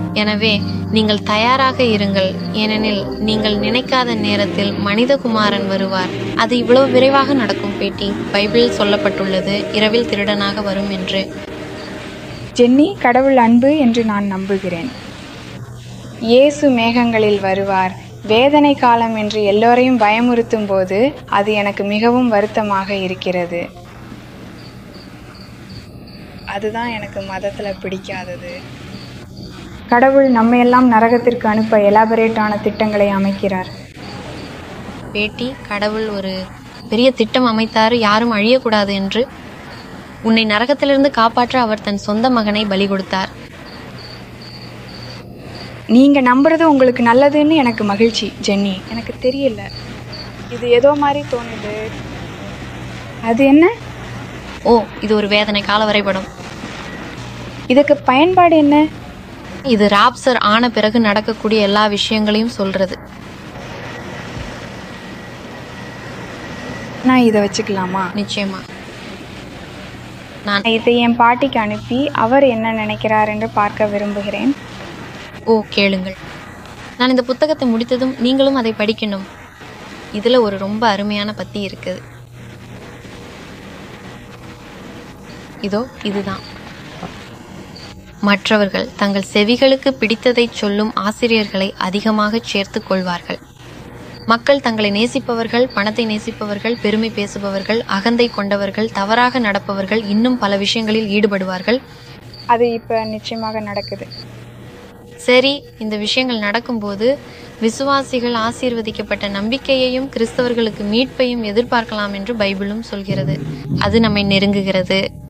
எனவே நீங்கள் தயாராக இருங்கள் ஏனெனில் நீங்கள் நினைக்காத நேரத்தில் மனிதகுமாரன் வருவார் அது இவ்வளவு விரைவாக நடக்கும் பேட்டி பைபிளில் சொல்லப்பட்டுள்ளது இரவில் திருடனாக வரும் என்று ஜென்னி கடவுள் அன்பு என்று நான் நம்புகிறேன் இயேசு மேகங்களில் வருவார் வேதனை காலம் என்று எல்லோரையும் பயமுறுத்தும் போது அது எனக்கு மிகவும் வருத்தமாக இருக்கிறது அதுதான் எனக்கு மதத்தில் பிடிக்காதது கடவுள் நம்மையெல்லாம் நரகத்திற்கு அனுப்ப எலாபரேட்டான திட்டங்களை அமைக்கிறார் பேட்டி கடவுள் ஒரு பெரிய திட்டம் அமைத்தாரு யாரும் அழியக்கூடாது என்று உன்னை நரகத்திலிருந்து காப்பாற்ற அவர் தன் சொந்த மகனை பலி கொடுத்தார் நீங்கள் நம்புறது உங்களுக்கு நல்லதுன்னு எனக்கு மகிழ்ச்சி ஜென்னி எனக்கு தெரியல இது ஏதோ மாதிரி தோணுது அது என்ன ஓ இது ஒரு வேதனை கால வரைபடம் இதுக்கு பயன்பாடு என்ன இது ராப்சர் ஆன பிறகு நடக்கக்கூடிய எல்லா விஷயங்களையும் சொல்றது நான் இதை வச்சுக்கலாமா நிச்சயமா நான் இதை என் பாட்டிக்கு அனுப்பி அவர் என்ன நினைக்கிறார் என்று பார்க்க விரும்புகிறேன் ஓ கேளுங்கள் நான் இந்த புத்தகத்தை முடித்ததும் நீங்களும் அதை படிக்கணும் இதுல ஒரு ரொம்ப அருமையான பத்தி இருக்குது இதோ இதுதான் மற்றவர்கள் தங்கள் செவிகளுக்கு பிடித்ததை சொல்லும் ஆசிரியர்களை அதிகமாக சேர்த்துக் கொள்வார்கள் மக்கள் தங்களை நேசிப்பவர்கள் பணத்தை நேசிப்பவர்கள் பெருமை பேசுபவர்கள் அகந்தை கொண்டவர்கள் தவறாக நடப்பவர்கள் இன்னும் பல விஷயங்களில் ஈடுபடுவார்கள் அது இப்போ நிச்சயமாக நடக்குது சரி இந்த விஷயங்கள் நடக்கும்போது விசுவாசிகள் ஆசீர்வதிக்கப்பட்ட நம்பிக்கையையும் கிறிஸ்தவர்களுக்கு மீட்பையும் எதிர்பார்க்கலாம் என்று பைபிளும் சொல்கிறது அது நம்மை நெருங்குகிறது